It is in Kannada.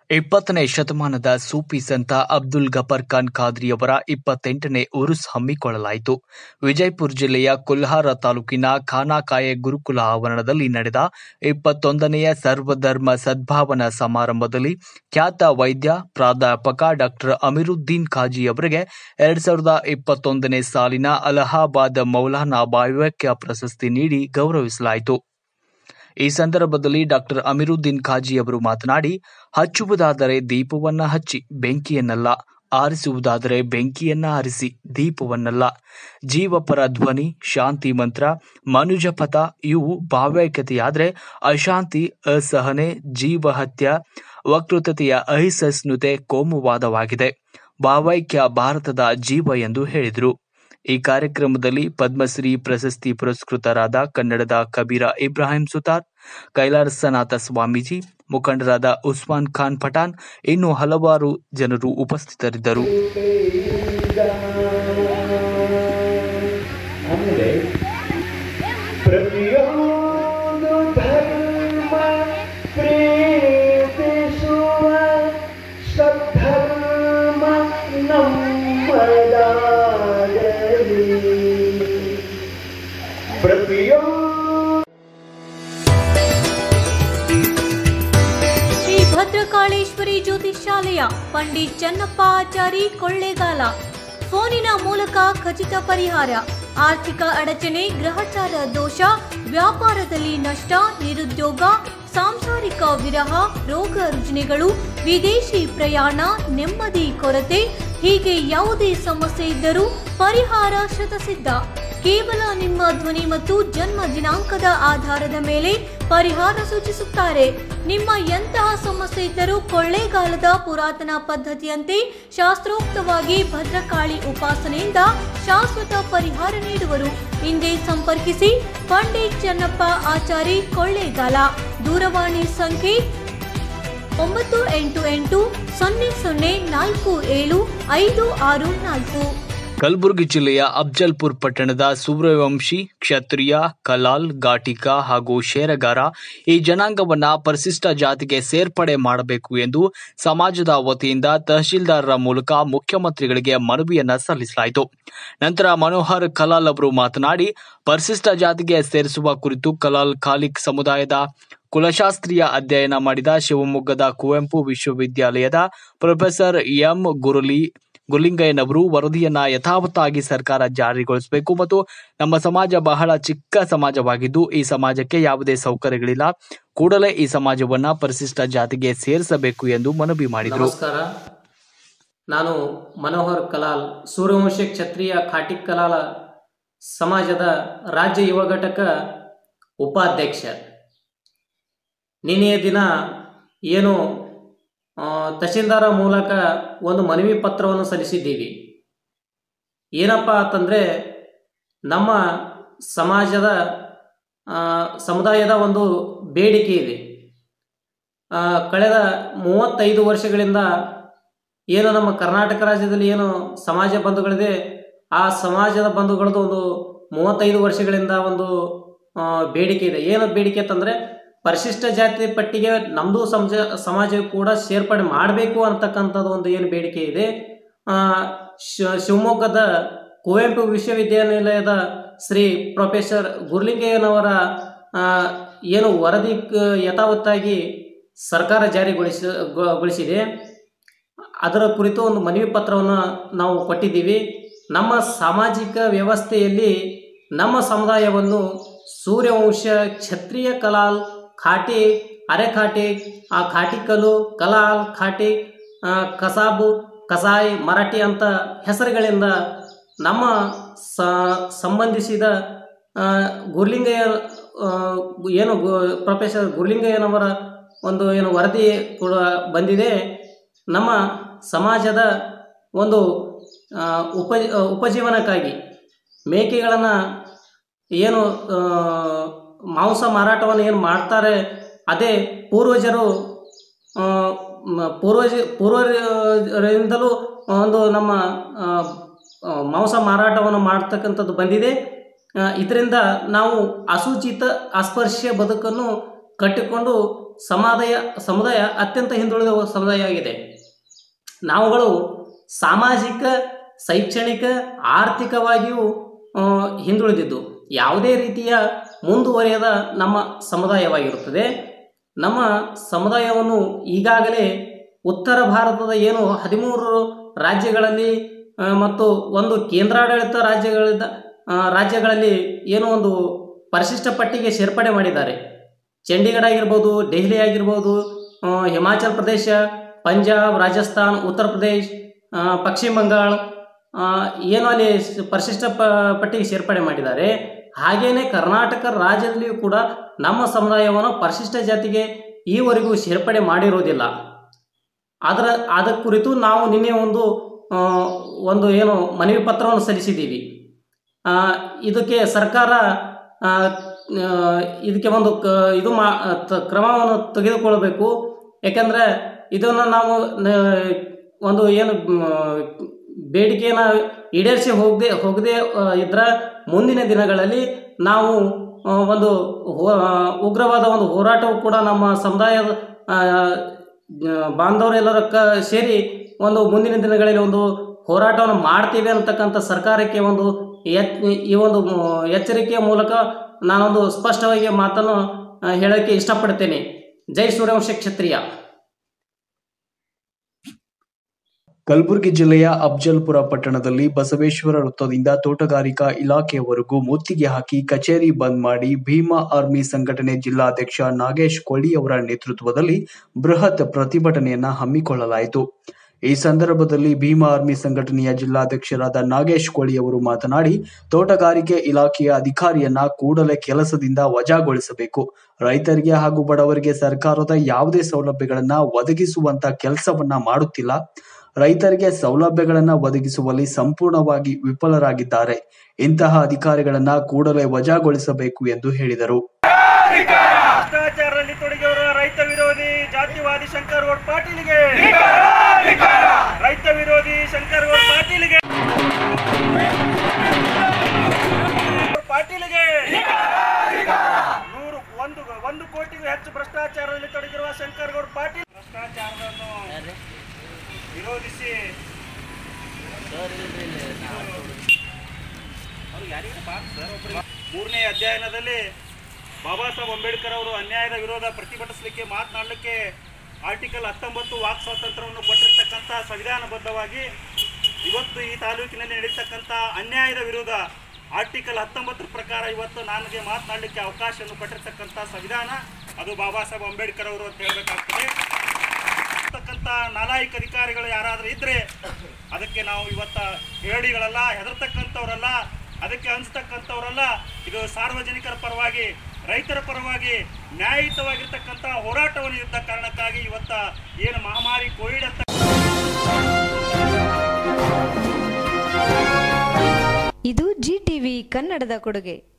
ಇಪ್ಪತ್ತನೇ ಶತಮಾನದ ಸೂಫಿ ಸಂತ ಅಬ್ದುಲ್ ಗಫರ್ ಖಾನ್ ಖಾದ್ರಿಯವರ ಇಪ್ಪತ್ತೆಂಟನೇ ಉರುಸ್ ಹಮ್ಮಿಕೊಳ್ಳಲಾಯಿತು ವಿಜಯಪುರ ಜಿಲ್ಲೆಯ ಕುಲ್ಹಾರ ತಾಲೂಕಿನ ಖಾನಾಕಾಯೆ ಗುರುಕುಲ ಆವರಣದಲ್ಲಿ ನಡೆದ ಇಪ್ಪತ್ತೊಂದನೆಯ ಸರ್ವಧರ್ಮ ಸದ್ಭಾವನಾ ಸಮಾರಂಭದಲ್ಲಿ ಖ್ಯಾತ ವೈದ್ಯ ಪ್ರಾಧ್ಯಾಪಕ ಡಾಕ್ಟರ್ ಅಮೀರುದ್ದೀನ್ ಖಾಜಿ ಅವರಿಗೆ ಎರಡ್ ಸಾವಿರದ ಇಪ್ಪತ್ತೊಂದನೇ ಸಾಲಿನ ಅಲಹಾಬಾದ್ ಮೌಲಾನಾ ಭಾವ್ಯಕ್ಯ ಪ್ರಶಸ್ತಿ ನೀಡಿ ಗೌರವಿಸಲಾಯಿತು ಈ ಸಂದರ್ಭದಲ್ಲಿ ಡಾಕ್ಟರ್ ಅಮೀರುದ್ದೀನ್ ಖಾಜಿ ಅವರು ಮಾತನಾಡಿ ಹಚ್ಚುವುದಾದರೆ ದೀಪವನ್ನ ಹಚ್ಚಿ ಬೆಂಕಿಯನ್ನಲ್ಲ ಆರಿಸುವುದಾದರೆ ಬೆಂಕಿಯನ್ನ ಆರಿಸಿ ದೀಪವನ್ನಲ್ಲ ಜೀವಪರ ಧ್ವನಿ ಶಾಂತಿ ಮಂತ್ರ ಮನುಜಪಥ ಇವು ಭಾವೈಕ್ಯತೆಯಾದರೆ ಅಶಾಂತಿ ಅಸಹನೆ ಜೀವಹತ್ಯ ವಕ್ತೃತತೆಯ ಅಹಿಸಹಿಷ್ಣುತೆ ಕೋಮುವಾದವಾಗಿದೆ ಭಾವೈಕ್ಯ ಭಾರತದ ಜೀವ ಎಂದು ಹೇಳಿದರು ಈ ಕಾರ್ಯಕ್ರಮದಲ್ಲಿ ಪದ್ಮಶ್ರೀ ಪ್ರಶಸ್ತಿ ಪುರಸ್ಕೃತರಾದ ಕನ್ನಡದ ಕಬೀರ ಇಬ್ರಾಹಿಂ ಸುತಾರ್ ಕೈಲಾಸನಾಥ ಸ್ವಾಮೀಜಿ ಮುಖಂಡರಾದ ಉಸ್ಮಾನ್ ಖಾನ್ ಪಠಾಣ್ ಇನ್ನು ಹಲವಾರು ಜನರು ಉಪಸ್ಥಿತರಿದ್ದರು ಆಮೇಲೆ ಪ್ರತಿಯೊಂದು ಧರ್ಮ ಪ್ರೀತಿಸುವ ಸದ್ಧರ್ಮ ನಮ್ಮದಾಗಲಿ ಪ್ರತಿಯೊಂದು ಶ್ರೀ ಭದ್ರಕಾಳೇಶ್ವರಿ ಜ್ಯೋತಿಷ್ಯಾಲಯ ಪಂಡಿತ್ ಚನ್ನಪ್ಪ ಆಚಾರಿ ಕೊಳ್ಳೇಗಾಲ ಫೋನಿನ ಮೂಲಕ ಖಚಿತ ಪರಿಹಾರ ಆರ್ಥಿಕ ಅಡಚಣೆ ಗ್ರಹಚಾರ ದೋಷ ವ್ಯಾಪಾರದಲ್ಲಿ ನಷ್ಟ ನಿರುದ್ಯೋಗ ಸಾಂಸಾರಿಕ ವಿರಹ ರೋಗ ರುಜಿನಗಳು ವಿದೇಶಿ ಪ್ರಯಾಣ ನೆಮ್ಮದಿ ಕೊರತೆ ಹೀಗೆ ಯಾವುದೇ ಸಮಸ್ಯೆ ಇದ್ದರೂ ಪರಿಹಾರ ಶತಸಿದ್ಧ ಕೇವಲ ನಿಮ್ಮ ಧ್ವನಿ ಮತ್ತು ಜನ್ಮ ದಿನಾಂಕದ ಆಧಾರದ ಮೇಲೆ ಪರಿಹಾರ ಸೂಚಿಸುತ್ತಾರೆ ನಿಮ್ಮ ಎಂತಹ ಸಮಸ್ಯೆ ಇದ್ದರೂ ಕೊಳ್ಳೇಗಾಲದ ಪುರಾತನ ಪದ್ಧತಿಯಂತೆ ಶಾಸ್ತ್ರೋಕ್ತವಾಗಿ ಭದ್ರಕಾಳಿ ಉಪಾಸನೆಯಿಂದ ಶಾಶ್ವತ ಪರಿಹಾರ ನೀಡುವರು ಹಿಂದೆ ಸಂಪರ್ಕಿಸಿ ಪಂಡಿತ್ ಚನ್ನಪ್ಪ ಆಚಾರಿ ಕೊಳ್ಳೇಗಾಲ ದೂರವಾಣಿ ಸಂಖ್ಯೆ ಒಂಬತ್ತು ಎಂಟು ಎಂಟು ಸೊನ್ನೆ ಸೊನ್ನೆ ನಾಲ್ಕು ಏಳು ಐದು ಆರು ನಾಲ್ಕು ಕಲಬುರಗಿ ಜಿಲ್ಲೆಯ ಅಫ್ಜಲ್ಪುರ್ ಪಟ್ಟಣದ ಸೂರ್ಯವಂಶಿ ಕ್ಷತ್ರಿಯ ಕಲಾಲ್ ಘಾಟಿಕ ಹಾಗೂ ಶೇರಗಾರ ಈ ಜನಾಂಗವನ್ನ ಪರಿಶಿಷ್ಟ ಜಾತಿಗೆ ಸೇರ್ಪಡೆ ಮಾಡಬೇಕು ಎಂದು ಸಮಾಜದ ವತಿಯಿಂದ ತಹಶೀಲ್ದಾರರ ಮೂಲಕ ಮುಖ್ಯಮಂತ್ರಿಗಳಿಗೆ ಮನವಿಯನ್ನ ಸಲ್ಲಿಸಲಾಯಿತು ನಂತರ ಮನೋಹರ್ ಕಲಾಲ್ ಅವರು ಮಾತನಾಡಿ ಪರಿಶಿಷ್ಟ ಜಾತಿಗೆ ಸೇರಿಸುವ ಕುರಿತು ಕಲಾಲ್ ಖಾಲಿಕ್ ಸಮುದಾಯದ ಕುಲಶಾಸ್ತ್ರೀಯ ಅಧ್ಯಯನ ಮಾಡಿದ ಶಿವಮೊಗ್ಗದ ಕುವೆಂಪು ವಿಶ್ವವಿದ್ಯಾಲಯದ ಪ್ರೊಫೆಸರ್ ಎಂ ಗುರುಲಿ ಗುಲಿಂಗಯ್ಯನವರು ವರದಿಯನ್ನ ಯಥಾವತ್ತಾಗಿ ಸರ್ಕಾರ ಜಾರಿಗೊಳಿಸಬೇಕು ಮತ್ತು ನಮ್ಮ ಸಮಾಜ ಬಹಳ ಚಿಕ್ಕ ಸಮಾಜವಾಗಿದ್ದು ಈ ಸಮಾಜಕ್ಕೆ ಯಾವುದೇ ಸೌಕರ್ಯಗಳಿಲ್ಲ ಕೂಡಲೇ ಈ ಸಮಾಜವನ್ನ ಪರಿಶಿಷ್ಟ ಜಾತಿಗೆ ಸೇರಿಸಬೇಕು ಎಂದು ಮನವಿ ಮಾಡಿದರು ನಮಸ್ಕಾರ ನಾನು ಮನೋಹರ್ ಕಲಾಲ್ ಸೂರ್ಯವಂಶ ಕ್ಷತ್ರಿಯ ಖಾಟಿಕ್ ಕಲಾಲ ಸಮಾಜದ ರಾಜ್ಯ ಯುವ ಘಟಕ ಉಪಾಧ್ಯಕ್ಷ ನಿನ್ನೆಯ ದಿನ ಏನು ಆ, ತಹಶೀಲ್ದಾರ ಮೂಲಕ ಒಂದು ಮನವಿ ಪತ್ರವನ್ನು ಸಲ್ಲಿಸಿದ್ದೀವಿ ಏನಪ್ಪ ಅಂತಂದರೆ ನಮ್ಮ ಸಮಾಜದ ಆ, ಸಮುದಾಯದ ಒಂದು ಬೇಡಿಕೆ ಇದೆ ಆ, ಕಳೆದ ಮೂವತ್ತೈದು ವರ್ಷಗಳಿಂದ ಏನು ನಮ್ಮ ಕರ್ನಾಟಕ ರಾಜ್ಯದಲ್ಲಿ ಏನು ಸಮಾಜ ಬಂಧುಗಳಿದೆ ಆ ಸಮಾಜದ ಬಂಧುಗಳದ್ದು ಒಂದು ಮೂವತ್ತೈದು ವರ್ಷಗಳಿಂದ ಒಂದು ಆ, ಬೇಡಿಕೆ ಇದೆ ಏನು ಬೇಡಿಕೆ ಅಂತಂದರೆ ಪರಿಶಿಷ್ಟ ಜಾತಿ ಪಟ್ಟಿಗೆ ನಮ್ಮದು ಸಮಾಜ ಸಮಾಜ ಕೂಡ ಸೇರ್ಪಡೆ ಮಾಡಬೇಕು ಅಂತಕ್ಕಂಥದ್ದು ಒಂದು ಏನು ಬೇಡಿಕೆ ಇದೆ ಆ, ಶಿ- ಶಿವಮೊಗ್ಗದ ಕುವೆಂಪು ವಿಶ್ವವಿದ್ಯಾನಿಲಯದ ಶ್ರೀ ಪ್ರೊಫೆಸರ್ ಗುರ್ಲಿಂಗಯ್ಯನವರ ಆ, ಏನು ವರದಿ ಕ- ಯಥಾವತ್ತಾಗಿ ಸರ್ಕಾರ ಜಾರಿಗೊಳಿಸ ಗೊ- ಗೊಳಿಸಿದೆ ಅದರ ಕುರಿತು ಒಂದು ಮನವಿ ಪತ್ರವನ್ನು ನಾವು ಕೊಟ್ಟಿದ್ದೀವಿ ನಮ್ಮ ಸಾಮಾಜಿಕ ವ್ಯವಸ್ಥೆಯಲ್ಲಿ ನಮ್ಮ ಸಮುದಾಯವನ್ನು ಸೂರ್ಯವಂಶ ಕ್ಷತ್ರಿಯ ಕಲಾಲ್ ಖಾಟಿ ಅರೆಖಾಟಿ ಆ ಖಾಟಿಕಲು ಕಲಾಲ್ ಖಾಟಿ ಆ, ಕಸಾಬು ಕಸಾಯಿ ಮರಾಠಿ ಅಂತ ಹೆಸರುಗಳಿಂದ ನಮ್ಮ ಸ ಸಂಬಂಧಿಸಿದ ಆ, ಗುರ್ಲಿಂಗಯ್ಯ ಆ, ಏನು ಗು ಪ್ರೊಫೆಸರ್ ಗುರ್ಲಿಂಗಯ್ಯನವರ ಒಂದು ಏನು ವರದಿ ಕೂಡ ಬಂದಿದೆ ನಮ್ಮ ಸಮಾಜದ ಒಂದು ಆ, ಉಪ ಉಪಜೀವನಕ್ಕಾಗಿ ಮೇಕೆಗಳನ್ನು ಏನು ಆ, ಮಾಂಸ ಮಾರಾಟವನ್ನು ಏನು ಮಾಡ್ತಾರೆ ಅದೇ ಪೂರ್ವಜರು ಆ, ಮ- ಪೂರ್ವಜ ಪೂರ್ವರಿಂದಲೂ ಒಂದು ನಮ್ಮ ಆ, ಆ, ಮಾಂಸ ಮಾರಾಟವನ್ನು ಮಾಡ್ತಕ್ಕಂಥದ್ದು ಬಂದಿದೆ ಇದರಿಂದ ನಾವು ಅಸೂಚಿತ ಅಸ್ಪರ್ಶ್ಯ ಬದುಕನ್ನು ಕಟ್ಟಿಕೊಂಡು ಸಮಾದಾಯ ಸಮುದಾಯ ಅತ್ಯಂತ ಹಿಂದುಳಿದ ಸಮುದಾಯ ಆಗಿದೆ ನಾವುಗಳು ಸಾಮಾಜಿಕ ಶೈಕ್ಷಣಿಕ ಆರ್ಥಿಕವಾಗಿಯೂ ಆ, ಹಿಂದುಳಿದಿದ್ದು ಯಾವುದೇ ರೀತಿಯ ಮುಂದುವರಿಯದ ನಮ್ಮ ಸಮುದಾಯವಾಗಿರುತ್ತದೆ ನಮ್ಮ ಸಮುದಾಯವನ್ನು ಈಗಾಗಲೇ ಉತ್ತರ ಭಾರತದ ಏನು ಹದಿಮೂರು ರಾಜ್ಯಗಳಲ್ಲಿ ಆ, ಮತ್ತು ಒಂದು ಕೇಂದ್ರಾಡಳಿತ ರಾಜ್ಯಗಳಿಂದ ಆ, ರಾಜ್ಯಗಳಲ್ಲಿ ಏನೋ ಒಂದು ಪರಿಶಿಷ್ಟ ಪಟ್ಟಿಗೆ ಸೇರ್ಪಡೆ ಮಾಡಿದ್ದಾರೆ ಚಂಡೀಗಢ ಆಗಿರ್ಬೋದು ದೆಹಲಿ ಆಗಿರ್ಬೋದು ಆ, ಹಿಮಾಚಲ್ ಪ್ರದೇಶ ಪಂಜಾಬ್ ರಾಜಸ್ಥಾನ್ ಉತ್ತರ ಪ್ರದೇಶ್ ಆ, ಪಶ್ಚಿಮ ಬಂಗಾಳ ಆ, ಏನು ಅಲ್ಲಿ ಸ್- ಪರಿಶಿಷ್ಟ ಪ ಪಟ್ಟಿಗೆ ಸೇರ್ಪಡೆ ಮಾಡಿದ್ದಾರೆ ಹಾಗೇನೆ ಕರ್ನಾಟಕ ರಾಜ್ಯದಲ್ಲಿಯೂ ಕೂಡ ನಮ್ಮ ಸಮುದಾಯವನ್ನು ಪರಿಶಿಷ್ಟ ಜಾತಿಗೆ ಈವರೆಗೂ ಸೇರ್ಪಡೆ ಮಾಡಿರೋದಿಲ್ಲ ಅದರ ಅದ ಕುರಿತು ನಾವು ನಿನ್ನೆ ಒಂದು ಆ, ಒಂದು ಏನು ಮನವಿ ಪತ್ರವನ್ನು ಸಲ್ಲಿಸಿದ್ದೀವಿ ಆ, ಇದಕ್ಕೆ ಸರ್ಕಾರ ಆ, ಆ, ಇದಕ್ಕೆ ಒಂದು ಕ ಇದು ಮಾ ತ- ಕ್ರಮವನ್ನು ತೆಗೆದುಕೊಳ್ಳಬೇಕು ಯಾಕೆಂದರೆ ಇದನ್ನು ನಾವು ನ- ಒಂದು ಏನು ಮ್, ಬೇಡಿಕೆಯನ್ನು ಈಡೇರಿಸಿ ಹೋಗದೆ ಹೋಗದೆ ಇದ್ರ ಮುಂದಿನ ದಿನಗಳಲ್ಲಿ ನಾವು ಆ, ಒಂದು ಹೋ- ಆ, ಉಗ್ರವಾದ ಒಂದು ಹೋರಾಟವು ಕೂಡ ನಮ್ಮ ಸಮುದಾಯದ ಆ, ಆ, ಬಾಂಧವರೆಲ್ಲರ ಕ ಸೇರಿ ಒಂದು ಮುಂದಿನ ದಿನಗಳಲ್ಲಿ ಒಂದು ಹೋರಾಟವನ್ನು ಮಾಡ್ತೀವಿ ಅಂತಕ್ಕಂಥ ಸರ್ಕಾರಕ್ಕೆ ಒಂದು ಎಚ್ ಈ ಒಂದು ಮ್, ಎಚ್ಚರಿಕೆಯ ಮೂಲಕ ನಾನೊಂದು ಸ್ಪಷ್ಟವಾಗಿ ಮಾತನ್ನು ಆ, ಹೇಳೋಕ್ಕೆ ಇಷ್ಟಪಡ್ತೇನೆ ಜೈ ಸೂರ್ಯವಂಶ ಕ್ಷತ್ರಿಯ ಕಲಬುರಗಿ ಜಿಲ್ಲೆಯ ಅಫ್ಜಲ್ಪುರ ಪಟ್ಟಣದಲ್ಲಿ ಬಸವೇಶ್ವರ ವೃತ್ತದಿಂದ ತೋಟಗಾರಿಕಾ ಇಲಾಖೆಯವರೆಗೂ ಮುತ್ತಿಗೆ ಹಾಕಿ ಕಚೇರಿ ಬಂದ್ ಮಾಡಿ ಭೀಮಾ ಆರ್ಮಿ ಸಂಘಟನೆ ಜಿಲ್ಲಾಧ್ಯಕ್ಷ ನಾಗೇಶ್ ಕೊಳ್ಳಿ ಅವರ ನೇತೃತ್ವದಲ್ಲಿ ಬೃಹತ್ ಪ್ರತಿಭಟನೆಯನ್ನ ಹಮ್ಮಿಕೊಳ್ಳಲಾಯಿತು ಈ ಸಂದರ್ಭದಲ್ಲಿ ಭೀಮಾ ಆರ್ಮಿ ಸಂಘಟನೆಯ ಜಿಲ್ಲಾಧ್ಯಕ್ಷರಾದ ನಾಗೇಶ್ ಕೋಳಿ ಅವರು ಮಾತನಾಡಿ ತೋಟಗಾರಿಕೆ ಇಲಾಖೆಯ ಅಧಿಕಾರಿಯನ್ನ ಕೂಡಲೇ ಕೆಲಸದಿಂದ ವಜಾಗೊಳಿಸಬೇಕು ರೈತರಿಗೆ ಹಾಗೂ ಬಡವರಿಗೆ ಸರ್ಕಾರದ ಯಾವುದೇ ಸೌಲಭ್ಯಗಳನ್ನ ಒದಗಿಸುವಂತ ಕೆಲಸವನ್ನ ಮಾಡುತ್ತಿಲ್ಲ ರೈತರಿಗೆ ಸೌಲಭ್ಯಗಳನ್ನ ಒದಗಿಸುವಲ್ಲಿ ಸಂಪೂರ್ಣವಾಗಿ ವಿಫಲರಾಗಿದ್ದಾರೆ ಇಂತಹ ಅಧಿಕಾರಿಗಳನ್ನ ಕೂಡಲೇ ವಜಾಗೊಳಿಸಬೇಕು ಎಂದು ಹೇಳಿದರು ಭ್ರಷ್ಟಾಚಾರದಲ್ಲಿ ತೊಡಗಿರುವ ರೈತ ವಿರೋಧಿ ಜಾತಿವಾದಿ ಶಂಕರ್ ಗೌಡ್ ಪಾಟೀಲ್ಗೆ ರೈತ ವಿರೋಧಿ ಶಂಕರ್ ಗೌಡ್ ಪಾಟೀಲ್ಗೆ ಪಾಟೀಲ್ಗೆ ನೂರು ಒಂದು ಒಂದು ಕೋಟಿಗೂ ಹೆಚ್ಚು ಭ್ರಷ್ಟಾಚಾರದಲ್ಲಿ ತೊಡಗಿರುವ ಶಂಕರ್ ಗೌಡ್ ಪಾಟೀಲ್ ಭ್ರಷ್ಟಾಚಾರವನ್ನು ವಿರೋಧಿಸಿ ಮೂರನೇ ಅಧ್ಯಯನದಲ್ಲಿ ಬಾಬಾ ಸಾಹೇಬ್ ಅಂಬೇಡ್ಕರ್ ಅವರು ಅನ್ಯಾಯದ ವಿರೋಧ ಪ್ರತಿಭಟಿಸಲಿಕ್ಕೆ ಮಾತನಾಡಲಿಕ್ಕೆ ಆರ್ಟಿಕಲ್ ಹತ್ತೊಂಬತ್ತು ವಾಕ್ ಸ್ವಾತಂತ್ರ್ಯವನ್ನು ಕೊಟ್ಟಿರ್ತಕ್ಕಂಥ ಸಂವಿಧಾನಬದ್ಧವಾಗಿ ಇವತ್ತು ಈ ತಾಲೂಕಿನಲ್ಲಿ ನಡೀತಕ್ಕಂಥ ಅನ್ಯಾಯದ ವಿರುದ್ಧ ಆರ್ಟಿಕಲ್ ಹತ್ತೊಂಬತ್ತರ ಪ್ರಕಾರ ಇವತ್ತು ನನಗೆ ಮಾತನಾಡಲಿಕ್ಕೆ ಅವಕಾಶವನ್ನು ಕೊಟ್ಟಿರ್ತಕ್ಕಂಥ ಸಂವಿಧಾನ ಅದು ಬಾಬಾ ಸಾಹೇಬ್ ಅಂಬೇಡ್ಕರ್ ಅವರು ಅಂತ ಹೇಳಬೇಕಾಗ್ತದೆ ಇರ್ತಕ್ಕಂಥ ನಾಲಾಯಕ ಅಧಿಕಾರಿಗಳು ಯಾರಾದರೂ ಇದ್ರೆ ಅದಕ್ಕೆ ನಾವು ಇವತ್ತ ಹೇರಡಿಗಳಲ್ಲ ಹೆದರ್ತಕ್ಕಂಥವ್ರಲ್ಲ ಅದಕ್ಕೆ ಅನ್ಸ್ತಕ್ಕಂಥವ್ರಲ್ಲ ಇದು ಸಾರ್ವಜನಿಕರ ಪರವಾಗಿ ರೈತರ ಪರವಾಗಿ ನ್ಯಾಯಯುತವಾಗಿರ್ತಕ್ಕಂಥ ಹೋರಾಟವನ್ನು ಇದ್ದ ಕಾರಣಕ್ಕಾಗಿ ಇವತ್ತ ಏನು ಮಹಾಮಾರಿ ಕೋವಿಡ್ ಅಂತ ಇದು ಜಿ ಟಿವಿ ಕನ್ನಡದ ಕೊಡುಗೆ